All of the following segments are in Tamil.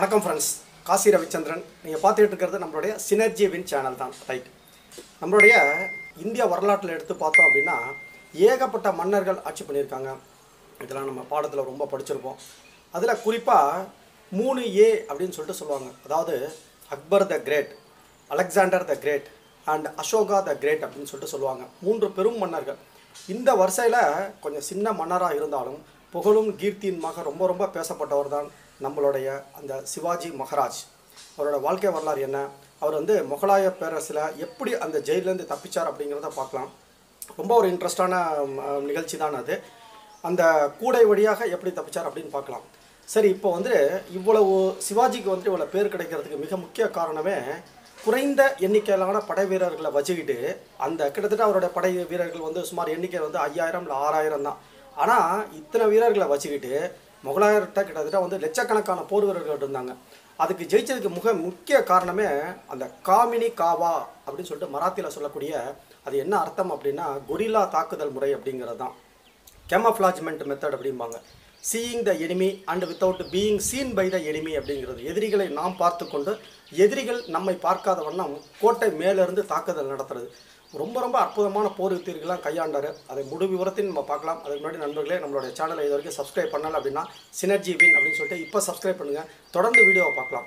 வணக்கம் ஃப்ரெண்ட்ஸ் காசி ரவிச்சந்திரன் நீங்கள் பார்த்துட்டு இருக்கிறது நம்மளுடைய சினர்ஜி வின் சேனல் தான் ரைட் நம்மளுடைய இந்திய வரலாற்றில் எடுத்து பார்த்தோம் அப்படின்னா ஏகப்பட்ட மன்னர்கள் ஆட்சி பண்ணியிருக்காங்க இதெல்லாம் நம்ம பாடத்தில் ரொம்ப படிச்சிருப்போம் அதில் குறிப்பாக மூணு ஏ அப்படின்னு சொல்லிட்டு சொல்லுவாங்க அதாவது Akbar the great Alexander the great and Ashoka the great அப்படின்னு சொல்லிட்டு சொல்லுவாங்க மூன்று பெரும் மன்னர்கள் இந்த வரிசையில் கொஞ்சம் சின்ன மன்னராக இருந்தாலும் புகழும் கீர்த்தியுமாக ரொம்ப ரொம்ப பேசப்பட்டவர் தான் நம்மளுடைய அந்த சிவாஜி மகாராஜ் அவரோட வாழ்க்கை வரலாறு என்ன அவர் வந்து முகலாய பேரரசில் எப்படி அந்த ஜெயிலேருந்து தப்பிச்சார் அப்படிங்கிறத பார்க்கலாம் ரொம்ப ஒரு இன்ட்ரெஸ்டான நிகழ்ச்சி தான் அது அந்த கூடை வழியாக எப்படி தப்பிச்சார் அப்படின்னு பார்க்கலாம் சரி இப்போ வந்து இவ்வளவு சிவாஜிக்கு வந்து இவ்வளோ பேர் கிடைக்கிறதுக்கு மிக முக்கிய காரணமே குறைந்த எண்ணிக்கையிலான படை வீரர்களை வச்சுக்கிட்டு அந்த கிட்டத்தட்ட அவருடைய படை வீரர்கள் வந்து சுமார் எண்ணிக்கை வந்து ஐயாயிரம் இல்லை ஆறாயிரம் தான் ஆனால் இத்தனை வீரர்களை வச்சுக்கிட்டு முகலாயர்கிட்ட கிட்டத்தட்ட வந்து லட்சக்கணக்கான போர் வீரர்கள் இருந்தாங்க அதுக்கு ஜெயிச்சதுக்கு மிக முக்கிய காரணமே அந்த காமினி காவா அப்படின்னு சொல்லிட்டு மராத்தியில் சொல்லக்கூடிய அது என்ன அர்த்தம் அப்படின்னா கொரில்லா தாக்குதல் முறை அப்படிங்கிறது தான் கேமஃப்ளாஜ்மெண்ட் மெத்தட் அப்படிம்பாங்க seeing the enemy and without being seen by the enemy அப்படிங்கிறது எதிரிகளை நாம் பார்த்து கொண்டு எதிரிகள் நம்மை பார்க்காத வண்ணம் கோட்டை மேலிருந்து தாக்குதல் நடத்துறது ரொம்ப ரொம்ப அற்புதமான போர் யுத்திகள்லாம் கையாண்டார் அதை முழு விவரத்தையும் நம்ம பார்க்கலாம் அதுக்கு முன்னாடி நண்பர்களே நம்மளுடைய சேனலை இது வரைக்கும் சப்ஸ்கிரைப் பண்ணல அப்படின்னா சினர்ஜி வின் அப்படின்னு சொல்லிட்டு இப்போ சப்ஸ்கிரைப் பண்ணுங்கள் தொடர்ந்து வீடியோவை பார்க்கலாம்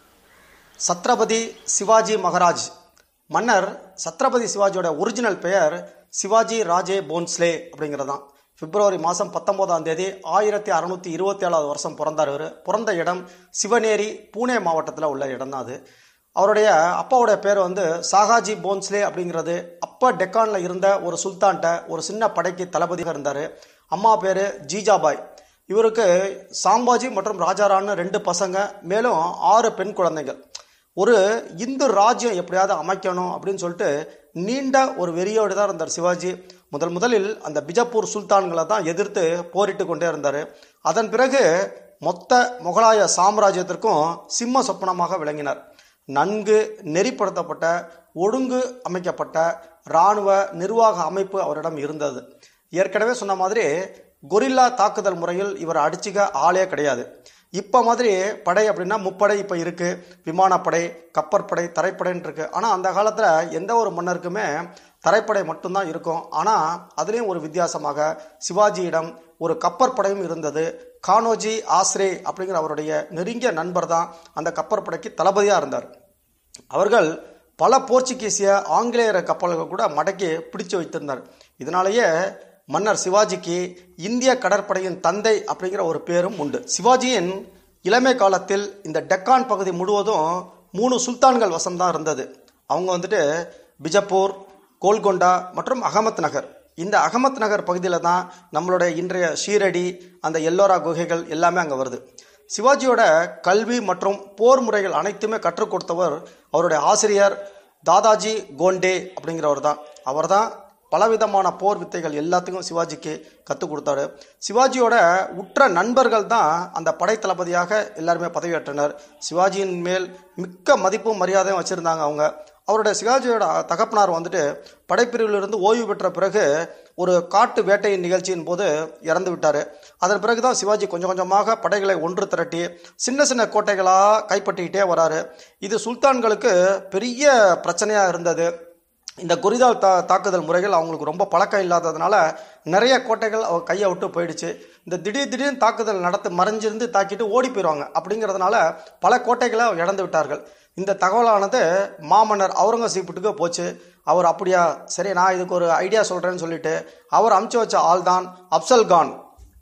சத்ரபதி சிவாஜி மகாராஜ் மன்னர் சத்ரபதி சிவாஜியோட ஒரிஜினல் பெயர் சிவாஜி ராஜே போன்ஸ்லே அப்படிங்கிறது தான் பிப்ரவரி மாதம் பத்தொம்போதாம் தேதி ஆயிரத்தி அறநூற்றி இருபத்தி ஏழாவது வருஷம் பிறந்தார் இவர் பிறந்த இடம் சிவநேரி பூனே மாவட்டத்தில் உள்ள இடம் தான் அது அவருடைய அப்பாவுடைய பேர் வந்து சாகாஜி போன்ஸ்லே அப்படிங்கிறது அப்போ டெக்கானில் இருந்த ஒரு சுல்தான்கிட்ட ஒரு சின்ன படைக்கு தளபதியாக இருந்தார் அம்மா பேர் ஜீஜாபாய் இவருக்கு சாம்பாஜி மற்றும் ராஜாரான்னு ரெண்டு பசங்க மேலும் ஆறு பெண் குழந்தைகள் ஒரு இந்து ராஜ்யம் எப்படியாவது அமைக்கணும் அப்படின்னு சொல்லிட்டு நீண்ட ஒரு வெறியோடு தான் இருந்தார் சிவாஜி முதல் முதலில் அந்த பிஜப்பூர் சுல்தான்களை தான் எதிர்த்து போரிட்டு கொண்டே இருந்தார் அதன் பிறகு மொத்த முகலாய சாம்ராஜ்யத்திற்கும் சிம்ம சொப்பனமாக விளங்கினார் நன்கு நெறிப்படுத்தப்பட்ட ஒழுங்கு அமைக்கப்பட்ட இராணுவ நிர்வாக அமைப்பு அவரிடம் இருந்தது ஏற்கனவே சொன்ன மாதிரி கொரில்லா தாக்குதல் முறையில் இவர் அடிச்சுக்க ஆளே கிடையாது இப்போ மாதிரி படை அப்படின்னா முப்படை இப்போ இருக்குது விமானப்படை கப்பற்படை தரைப்படைன்னு இருக்கு ஆனால் அந்த காலத்தில் எந்த ஒரு மன்னருக்குமே தரைப்படை மட்டும்தான் இருக்கும் ஆனால் அதுலேயும் ஒரு வித்தியாசமாக சிவாஜியிடம் ஒரு கப்பற்படையும் இருந்தது கானோஜி ஆஸ்ரே அப்படிங்கிற அவருடைய நெருங்கிய நண்பர் தான் அந்த கப்பற்படைக்கு தளபதியாக இருந்தார் அவர்கள் பல போர்ச்சுகீசிய ஆங்கிலேயர கப்பல்கள் கூட மடக்கி பிடிச்சு வைத்திருந்தார் இதனாலேயே மன்னர் சிவாஜிக்கு இந்திய கடற்படையின் தந்தை அப்படிங்கிற ஒரு பேரும் உண்டு சிவாஜியின் இளமை காலத்தில் இந்த டெக்கான் பகுதி முழுவதும் மூணு சுல்தான்கள் வசம்தான் இருந்தது அவங்க வந்துட்டு பிஜப்பூர் கோல்கொண்டா மற்றும் அகமத் நகர் இந்த அகமத் நகர் பகுதியில் தான் நம்மளுடைய இன்றைய ஷீரடி அந்த எல்லோரா குகைகள் எல்லாமே அங்கே வருது சிவாஜியோட கல்வி மற்றும் போர் முறைகள் அனைத்துமே கற்றுக் கொடுத்தவர் அவருடைய ஆசிரியர் தாதாஜி கோண்டே அப்படிங்கிறவர் தான் அவர் தான் பலவிதமான போர் வித்தைகள் எல்லாத்துக்கும் சிவாஜிக்கு கற்றுக் கொடுத்தாரு சிவாஜியோட உற்ற நண்பர்கள் தான் அந்த படை தளபதியாக எல்லாருமே பதவியேற்றனர் சிவாஜியின் மேல் மிக்க மதிப்பும் மரியாதையும் வச்சுருந்தாங்க அவங்க அவருடைய சிவாஜியோட தகப்பனார் வந்துட்டு படைப்பிரிவிலிருந்து ஓய்வு பெற்ற பிறகு ஒரு காட்டு வேட்டையின் நிகழ்ச்சியின் போது இறந்து விட்டார் அதன் பிறகு தான் சிவாஜி கொஞ்சம் கொஞ்சமாக படைகளை ஒன்று திரட்டி சின்ன சின்ன கோட்டைகளாக கைப்பற்றிக்கிட்டே வராரு இது சுல்தான்களுக்கு பெரிய பிரச்சனையாக இருந்தது இந்த குரிதால் தா தாக்குதல் முறைகள் அவங்களுக்கு ரொம்ப பழக்கம் இல்லாததுனால நிறைய கோட்டைகள் அவங்க கையை விட்டு போயிடுச்சு இந்த திடீர் திடீர்னு தாக்குதல் நடத்து மறைஞ்சிருந்து தாக்கிட்டு ஓடி போயிடுவாங்க அப்படிங்கிறதுனால பல கோட்டைகளை இழந்து விட்டார்கள் இந்த தகவலானது மாமன்னர் அவுரங்கசீப்புட்டுக்கு போச்சு அவர் அப்படியா சரி நான் இதுக்கு ஒரு ஐடியா சொல்கிறேன்னு சொல்லிட்டு அவர் அமுச்சு வச்ச ஆள் தான் அப்சல் கான்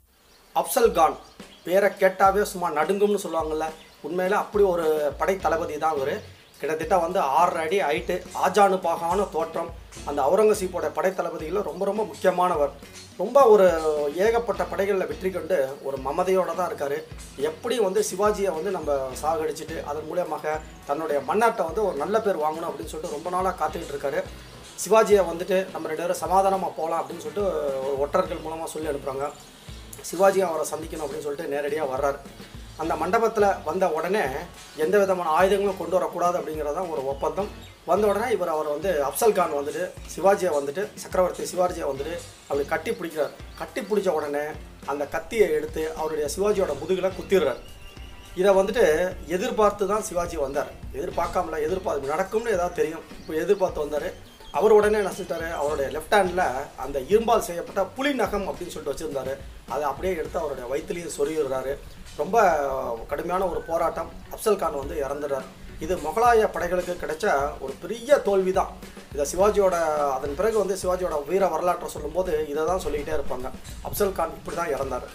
அப்சல் கான் பேரை கேட்டாவே சும்மா நடுங்கும்னு சொல்லுவாங்கல்ல உண்மையில் அப்படி ஒரு படை தளபதி தான் அவர் கிட்டத்தட்ட வந்து ஆறரை அடி ஹைட்டு ஆஜானு பாகான தோற்றம் அந்த அவுரங்கசீப்போட படை தளபதிகளில் ரொம்ப ரொம்ப முக்கியமானவர் ரொம்ப ஒரு ஏகப்பட்ட படைகளில் வெற்றி கொண்டு ஒரு மமதையோடு தான் இருக்கார் எப்படி வந்து சிவாஜியை வந்து நம்ம சாகடிச்சிட்டு அதன் மூலியமாக தன்னுடைய மன்னாட்டை வந்து ஒரு நல்ல பேர் வாங்கணும் அப்படின்னு சொல்லிட்டு ரொம்ப நாளாக காத்துக்கிட்டு இருக்காரு சிவாஜியை வந்துட்டு நம்ம ரெண்டு பேரும் சமாதானமாக போகலாம் அப்படின்னு சொல்லிட்டு ஒரு ஒற்றர்கள் மூலமாக சொல்லி அனுப்புகிறாங்க சிவாஜி அவரை சந்திக்கணும் அப்படின்னு சொல்லிட்டு நேரடியாக வர்றார் அந்த மண்டபத்தில் வந்த உடனே எந்த விதமான ஆயுதங்களும் கொண்டு வரக்கூடாது அப்படிங்கிறதான் ஒரு ஒப்பந்தம் வந்த உடனே இவர் அவர் வந்து அப்சல் கான் வந்துட்டு சிவாஜியை வந்துட்டு சக்கரவர்த்தி சிவாஜியை வந்துட்டு அப்படி கட்டி பிடிக்கிறார் கட்டி பிடிச்ச உடனே அந்த கத்தியை எடுத்து அவருடைய சிவாஜியோட முதுகில் குத்திடுறார் இதை வந்துட்டு எதிர்பார்த்து தான் சிவாஜி வந்தார் எதிர்பார்க்காமல எதிர்பார்த்து நடக்கும்னு ஏதாவது தெரியும் இப்போ எதிர்பார்த்து வந்தார் அவர் உடனே என்ன செஞ்சிட்டாரு அவருடைய லெஃப்ட் ஹேண்டில் அந்த இரும்பால் செய்யப்பட்ட புலி நகம் அப்படின்னு சொல்லிட்டு வச்சுருந்தாரு அதை அப்படியே எடுத்து அவருடைய வயிற்றுலையும் சொருகிறாரு ரொம்ப கடுமையான ஒரு போராட்டம் அப்சல் கான் வந்து இறந்துடுறார் இது முகலாய படைகளுக்கு கிடைச்ச ஒரு பெரிய தோல்வி தான் இதை சிவாஜியோட அதன் பிறகு வந்து சிவாஜியோட வீர வரலாற்றை சொல்லும்போது இதை தான் சொல்லிக்கிட்டே இருப்பாங்க அப்சல் கான் இப்படி தான் இறந்தார்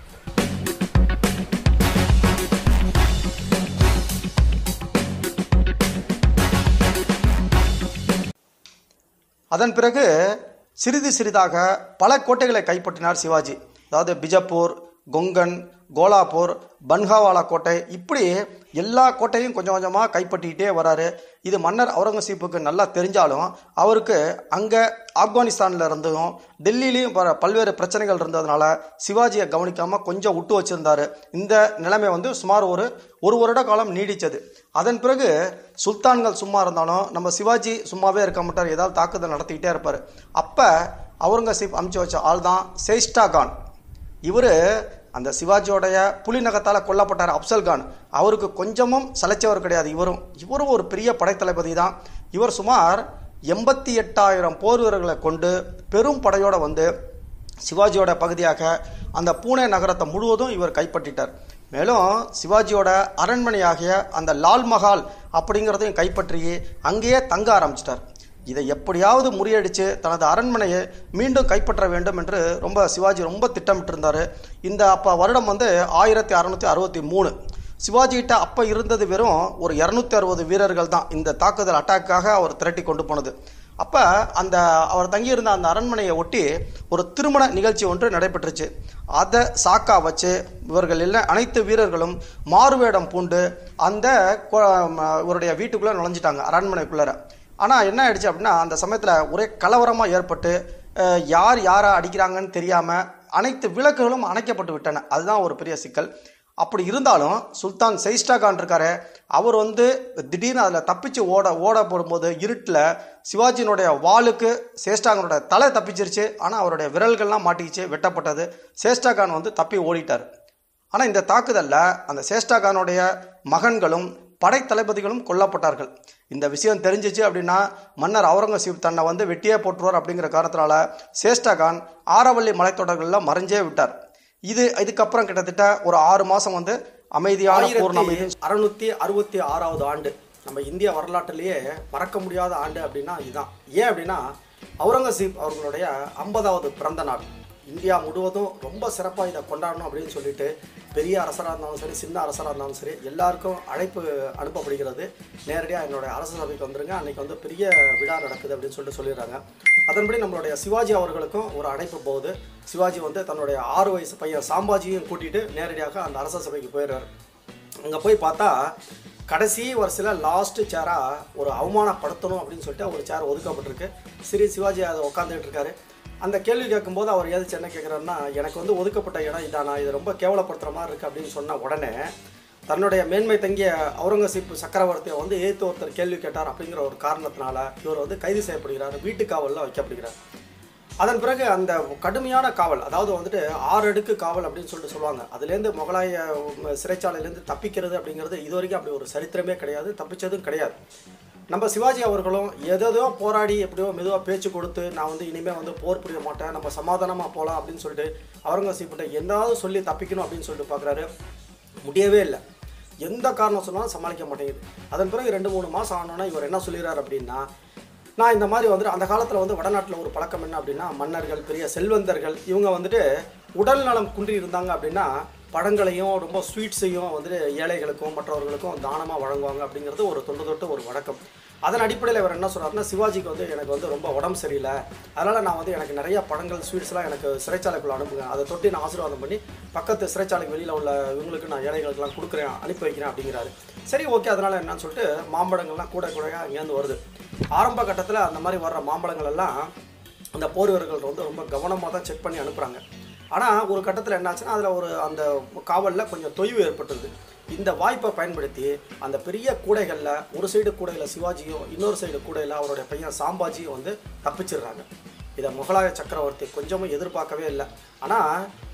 அதன் பிறகு சிறிது சிறிதாக பல கோட்டைகளை கைப்பற்றினார் சிவாஜி அதாவது பிஜப்பூர் கொங்கன் கோலாப்பூர் பன்ஹாவாலா கோட்டை இப்படி எல்லா கோட்டையும் கொஞ்சம் கொஞ்சமாக கைப்பற்றிக்கிட்டே வராரு இது மன்னர் அவுரங்கசீப்புக்கு நல்லா தெரிஞ்சாலும் அவருக்கு அங்கே ஆப்கானிஸ்தானில் இருந்தும் டெல்லியிலையும் பல பல்வேறு பிரச்சனைகள் இருந்ததுனால சிவாஜியை கவனிக்காமல் கொஞ்சம் விட்டு வச்சிருந்தாரு இந்த நிலைமை வந்து சுமார் ஒரு ஒரு வருட காலம் நீடித்தது அதன் பிறகு சுல்தான்கள் சும்மா இருந்தாலும் நம்ம சிவாஜி சும்மாவே இருக்க மாட்டார் ஏதாவது தாக்குதல் நடத்திக்கிட்டே இருப்பார் அப்போ அவுரங்கசீப் அமுச்சு வச்ச ஆள் தான் சேஷ்டா கான் இவர் அந்த சிவாஜியோடைய புலிநகத்தால் கொல்லப்பட்டார் அப்சல் கான் அவருக்கு கொஞ்சமும் சலைச்சவர் கிடையாது இவரும் இவரும் ஒரு பெரிய படைத்தளபதி தான் இவர் சுமார் எண்பத்தி எட்டாயிரம் போர் வீரர்களை கொண்டு பெரும் படையோட வந்து சிவாஜியோட பகுதியாக அந்த பூனே நகரத்தை முழுவதும் இவர் கைப்பற்றிட்டார் மேலும் சிவாஜியோட அரண்மனையாகிய அந்த லால் மஹால் அப்படிங்கிறதையும் கைப்பற்றி அங்கேயே தங்க ஆரம்பிச்சிட்டார் இதை எப்படியாவது முறியடித்து தனது அரண்மனையை மீண்டும் கைப்பற்ற வேண்டும் என்று ரொம்ப சிவாஜி ரொம்ப திட்டமிட்டிருந்தார் இந்த அப்போ வருடம் வந்து ஆயிரத்தி அறநூற்றி அறுபத்தி மூணு சிவாஜிகிட்ட அப்போ இருந்தது வெறும் ஒரு இரநூத்தி அறுபது வீரர்கள் தான் இந்த தாக்குதல் அட்டாக்காக அவர் திரட்டி கொண்டு போனது அப்போ அந்த அவர் தங்கியிருந்த அந்த அரண்மனையை ஒட்டி ஒரு திருமண நிகழ்ச்சி ஒன்று நடைபெற்றுச்சு அதை சாக்கா வச்சு இவர்கள் எல்லாம் அனைத்து வீரர்களும் மாறுவேடம் பூண்டு அந்த கொ- ம- இவருடைய வீட்டுக்குள்ளே நுழைஞ்சிட்டாங்க அரண்மனைக்குள்ளார ஆனால் என்ன ஆயிடுச்சு அப்படின்னா அந்த சமயத்தில் ஒரே கலவரமாக ஏற்பட்டு அஹ், யார் யாரை அடிக்கிறாங்கன்னு தெரியாமல் அனைத்து விளக்குகளும் அணைக்கப்பட்டு விட்டன அதுதான் ஒரு பெரிய சிக்கல் அப்படி இருந்தாலும் சுல்தான் செயிஸ்டா கான் இருக்காரு அவர் வந்து திடீர்னு அதில் தப்பிச்சு ஓட ஓட போடும்போது இருட்டில் சிவாஜியினுடைய வாளுக்கு சேஷ்டாகனுடைய தலை தப்பிச்சிருச்சு ஆனால் அவருடைய விரல்கள்லாம் மாட்டிக்கிச்சு வெட்டப்பட்டது சேஷ்டா கான் வந்து தப்பி ஓடிட்டார் ஆனால் இந்த தாக்குதலில் அந்த சேஷ்டா கானுடைய மகன்களும் படைத்தளபதிகளும் கொல்லப்பட்டார்கள் இந்த விஷயம் தெரிஞ்சிச்சு அப்படின்னா மன்னர் அவுரங்கசீப் தன்னை வந்து வெட்டியே போட்டுருவார் அப்படிங்கிற காரணத்தினால சேஷ்டா கான் ஆரவள்ளி மலைத்தொடர்களில் மறைஞ்சே விட்டார் இது இதுக்கப்புறம் கிட்டத்தட்ட ஒரு ஆறு மாதம் வந்து அமைதியான பூர்ண அமைதி அறுநூத்தி அறுபத்தி ஆறாவது ஆண்டு நம்ம இந்திய வரலாற்றிலேயே மறக்க முடியாத ஆண்டு அப்படின்னா இதுதான் ஏன் அப்படின்னா அவுரங்கசீப் அவர்களுடைய ஐம்பதாவது பிறந்த நாள் இந்தியா முழுவதும் ரொம்ப சிறப்பாக இதை கொண்டாடணும் அப்படின்னு சொல்லிட்டு பெரிய அரசராக இருந்தாலும் சரி சின்ன அரசராக இருந்தாலும் சரி எல்லாருக்கும் அழைப்பு அனுப்பப்படுகிறது நேரடியாக என்னுடைய அரச சபைக்கு வந்துருங்க அன்னைக்கு வந்து பெரிய விழா நடக்குது அப்படின்னு சொல்லிட்டு சொல்லிடுறாங்க அதன்படி நம்மளுடைய சிவாஜி அவர்களுக்கும் ஒரு அழைப்பு போகுது சிவாஜி வந்து தன்னுடைய ஆறு வயசு பையன் சாம்பாஜியும் கூட்டிட்டு நேரடியாக அந்த அரச சபைக்கு போயிடுறாரு அங்கே போய் பார்த்தா கடைசி வருஷத்தில் லாஸ்ட் சேராக ஒரு அவமானப்படுத்தணும் அப்படின்னு சொல்லிட்டு ஒரு சேர் ஒதுக்கப்பட்டிருக்கு ஸ்ரீ சிவாஜி அதை உட்காந்துட்டு இருக்காரு அந்த கேள்வி கேட்கும்போது அவர் எதிர்த்து என்ன கேட்குறாருன்னா எனக்கு வந்து ஒதுக்கப்பட்ட இடம் இதானா இது ரொம்ப கேவலப்படுத்துகிற மாதிரி இருக்குது அப்படின்னு சொன்ன உடனே தன்னுடைய மேன்மை தங்கிய அவுரங்கசீப் சக்கரவர்த்தியை வந்து எதிர்த்து ஒருத்தர் கேள்வி கேட்டார் அப்படிங்கிற ஒரு காரணத்தினால இவர் வந்து கைது செய்யப்படுகிறார் வீட்டு காவலில் வைக்கப்படுகிறார் அதன் பிறகு அந்த கடுமையான காவல் அதாவது வந்துட்டு ஆறு அடுக்கு காவல் அப்படின்னு சொல்லிட்டு சொல்லுவாங்க அதுலேருந்து முகலாய உம், சிறைச்சாலையிலேருந்து தப்பிக்கிறது அப்படிங்கிறது இது வரைக்கும் அப்படி ஒரு சரித்திரமே கிடையாது தப்பிச்சதும் கிடையாது நம்ம சிவாஜி அவர்களும் எதோ போராடி எப்படியோ மெதுவாக பேச்சு கொடுத்து நான் வந்து இனிமேல் வந்து போர் புரிய மாட்டேன் நம்ம சமாதானமாக போகலாம் அப்படின்னு சொல்லிட்டு அவுரங்கசீப்கிட்ட எந்தாவது சொல்லி தப்பிக்கணும் அப்படின்னு சொல்லிட்டு பார்க்குறாரு முடியவே இல்லை எந்த காரணம் சொன்னாலும் சமாளிக்க மாட்டேங்குது அதன் பிறகு ரெண்டு மூணு மாதம் ஆனோன்னா இவர் என்ன சொல்லிடுறாரு அப்படின்னா நான் இந்த மாதிரி வந்துட்டு அந்த காலத்தில் வந்து வடநாட்டில் ஒரு பழக்கம் என்ன அப்படின்னா மன்னர்கள் பெரிய செல்வந்தர்கள் இவங்க வந்துட்டு உடல் நலம் குன்றி இருந்தாங்க அப்படின்னா பழங்களையும் ரொம்ப ஸ்வீட்ஸையும் வந்துட்டு ஏழைகளுக்கும் மற்றவர்களுக்கும் தானமாக வழங்குவாங்க அப்படிங்கிறது ஒரு தொண்டு தொட்டு ஒரு வழக்கம் அதன் அடிப்படையில் இவர் என்ன சொல்றாருன்னா சிவாஜிக்கு வந்து எனக்கு வந்து ரொம்ப உடம்பு சரியில்லை அதனால் நான் வந்து எனக்கு நிறைய பழங்கள் ஸ்வீட்ஸ்லாம் எனக்கு சிறைச்சாலைக்குள்ள அனுப்புங்க அதை தொட்டி நான் ஆசீர்வாதம் பண்ணி பக்கத்து சிறைச்சாலைக்கு வெளியில் உள்ள இவங்களுக்கு நான் ஏழைகளுக்கெல்லாம் கொடுக்குறேன் அனுப்பி வைக்கிறேன் அப்படிங்கிறாரு சரி ஓகே அதனால் என்னன்னு சொல்லிட்டு மாம்பழங்கள்லாம் கூட கூடயா அங்கேருந்து வருது ஆரம்ப கட்டத்தில் அந்த மாதிரி வர்ற மாம்பழங்கள் எல்லாம் அந்த போர் வீரர்கள் வந்து ரொம்ப கவனமாக தான் செக் பண்ணி அனுப்புகிறாங்க ஆனால் ஒரு கட்டத்தில் என்னாச்சுன்னா அதில் ஒரு அந்த காவலில் கொஞ்சம் தொய்வு ஏற்பட்டுருது இந்த வாய்ப்பை பயன்படுத்தி அந்த பெரிய கூடைகளில் ஒரு சைடு கூடையில் சிவாஜியும் இன்னொரு சைடு கூடையில் அவருடைய பையன் சாம்பாஜியும் வந்து தப்பிச்சிடுறாங்க இதை முகலாய சக்கரவர்த்தி கொஞ்சமும் எதிர்பார்க்கவே இல்லை ஆனால்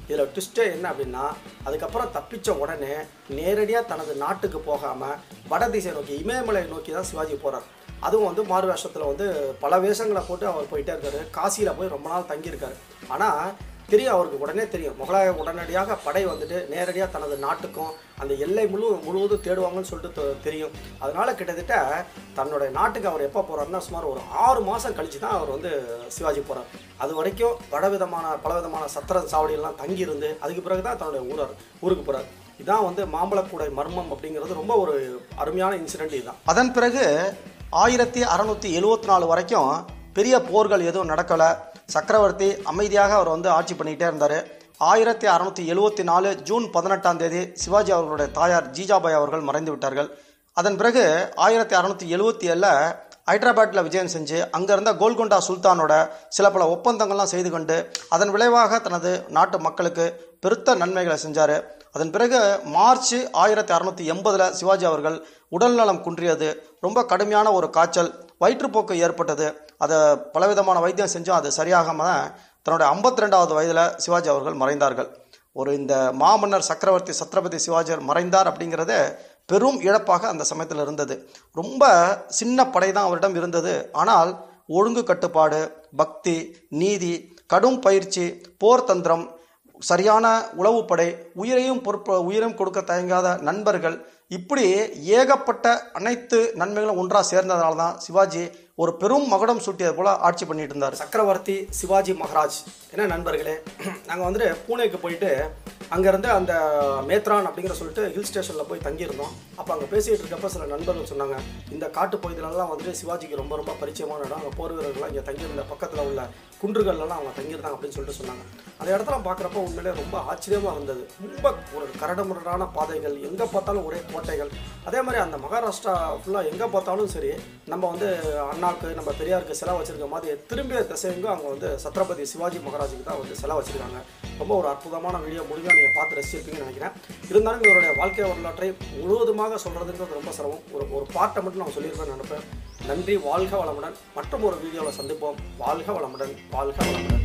இதில் ட்விஸ்ட்டே என்ன அப்படின்னா அதுக்கப்புறம் தப்பிச்ச உடனே நேரடியாக தனது நாட்டுக்கு போகாமல் வடதிசை நோக்கி இமயமலை நோக்கி தான் சிவாஜி போகிறார் அதுவும் வந்து மாறு வேஷத்தில் வந்து பல வேஷங்களை போட்டு அவர் போயிட்டே இருக்காரு காசியில் போய் ரொம்ப நாள் தங்கியிருக்காரு ஆனால் தெரியும் அவருக்கு உடனே தெரியும் முகலாய உடனடியாக படை வந்துட்டு நேரடியாக தனது நாட்டுக்கும் அந்த எல்லை முழு முழுவதும் தேடுவாங்கன்னு சொல்லிட்டு தெ- தெரியும் அதனால கிட்டத்தட்ட தன்னுடைய நாட்டுக்கு அவர் எப்போ போகிறாருன்னா சுமார் ஒரு ஆறு மாதம் கழிச்சு தான் அவர் வந்து சிவாஜி போகிறார் அது வரைக்கும் பலவிதமான பலவிதமான சத்திர சாவடியெல்லாம் தங்கியிருந்து அதுக்கு பிறகு தான் தன்னுடைய ஊரார் ஊருக்கு போகிறார் இதான் வந்து மாம்பழக்கூடை மர்மம் அப்படிங்கிறது ரொம்ப ஒரு அருமையான இன்சிடென்ட் இதுதான் அதன் பிறகு ஆயிரத்தி அறநூற்றி எழுவத்தி நாலு வரைக்கும் பெரிய போர்கள் எதுவும் நடக்கலை சக்கரவர்த்தி அமைதியாக அவர் வந்து ஆட்சி பண்ணிக்கிட்டே இருந்தார் ஆயிரத்தி அறநூற்றி எழுவத்தி நாலு ஜூன் பதினெட்டாம் தேதி சிவாஜி அவர்களுடைய தாயார் ஜீஜாபாய் அவர்கள் மறைந்து விட்டார்கள் அதன் பிறகு ஆயிரத்தி அறநூற்றி எழுவத்தி ஏழில் ஹைதராபாத்தில் விஜயம் செஞ்சு அங்கே இருந்த கோல்கொண்டா சுல்தானோட சில பல ஒப்பந்தங்கள்லாம் செய்து கொண்டு அதன் விளைவாக தனது நாட்டு மக்களுக்கு பெருத்த நன்மைகளை செஞ்சார் அதன் பிறகு மார்ச் ஆயிரத்தி அறநூற்றி எண்பதில் சிவாஜி அவர்கள் உடல்நலம் குன்றியது ரொம்ப கடுமையான ஒரு காய்ச்சல் வயிற்றுப்போக்கு ஏற்பட்டது அதை பலவிதமான வைத்தியம் செஞ்சும் அது சரியாகாம தன்னுடைய ஐம்பத்தி ரெண்டாவது வயதில் சிவாஜி அவர்கள் மறைந்தார்கள் ஒரு இந்த மாமன்னர் சக்கரவர்த்தி சத்ரபதி சிவாஜி மறைந்தார் அப்படிங்கிறதே பெரும் இழப்பாக அந்த சமயத்தில் இருந்தது ரொம்ப சின்ன படை தான் அவரிடம் இருந்தது ஆனால் ஒழுங்கு கட்டுப்பாடு பக்தி நீதி கடும் பயிற்சி போர் தந்திரம் சரியான உளவுப்படை உயிரையும் பொறுப்பு உயிரையும் கொடுக்க தயங்காத நண்பர்கள் இப்படி ஏகப்பட்ட அனைத்து நன்மைகளும் ஒன்றாக சேர்ந்ததுனால தான் சிவாஜி ஒரு பெரும் மகுடம் சூட்டியது போல ஆட்சி பண்ணிட்டு இருந்தார் சக்கரவர்த்தி சிவாஜி மகாராஜ் என்ன நண்பர்களே நாங்கள் வந்துட்டு பூனேக்கு போயிட்டு அங்கேருந்து அந்த மேத்ரான் அப்படிங்கிற சொல்லிட்டு ஹில் ஸ்டேஷனில் போய் தங்கியிருந்தோம் அப்போ அங்கே பேசிகிட்டு இருக்கப்ப சில நண்பர்கள் சொன்னாங்க இந்த காட்டு பகுதியிலலாம் வந்துட்டு சிவாஜிக்கு ரொம்ப ரொம்ப பரிச்சயமான இடம் அங்கே போர் வீரர்கள்லாம் இங்கே தங்கியிருந்த பக்கத்தில் உள்ள குன்றுகள்லாம் அவங்க தங்கியிருந்தாங்க அப்படின்னு சொல்லிட்டு சொன்னாங்க அந்த இடத்துல பார்க்குறப்ப உண்மையிலே ரொம்ப ஆச்சரியமாக இருந்தது ரொம்ப ஒரு கரடுமுரடான பாதைகள் எங்கே பார்த்தாலும் ஒரே கோட்டைகள் அதே மாதிரி அந்த மகாராஷ்டிரா ஃபுல்லாக எங்கே பார்த்தாலும் சரி நம்ம வந்து அண்ணாக்கு நம்ம பெரியாருக்கு செலவு வச்சிருக்க மாதிரி திரும்பிய திசையெங்கும் அங்கே வந்து சத்ரபதி சிவாஜி மகாராஜுக்கு தான் வந்து செலவு வச்சிருக்காங்க ரொம்ப ஒரு அற்புதமான வீடியோ முடிவாக நீங்கள் பார்த்து ரசிச்சிருப்பீங்கன்னு நினைக்கிறேன் இருந்தாலும் இவருடைய வாழ்க்கை வரலாற்றை முழுவதுமாக சொல்கிறதுங்கிறது ரொம்ப சிரமம் ஒரு ஒரு பாட்டை மட்டும் நான் சொல்லியிருப்பேன் நினைப்பேன் நன்றி வாழ்க வளமுடன் மற்றும் ஒரு வீடியோவில் சந்திப்போம் வாழ்க வளமுடன் வாழ்க வளமுடன்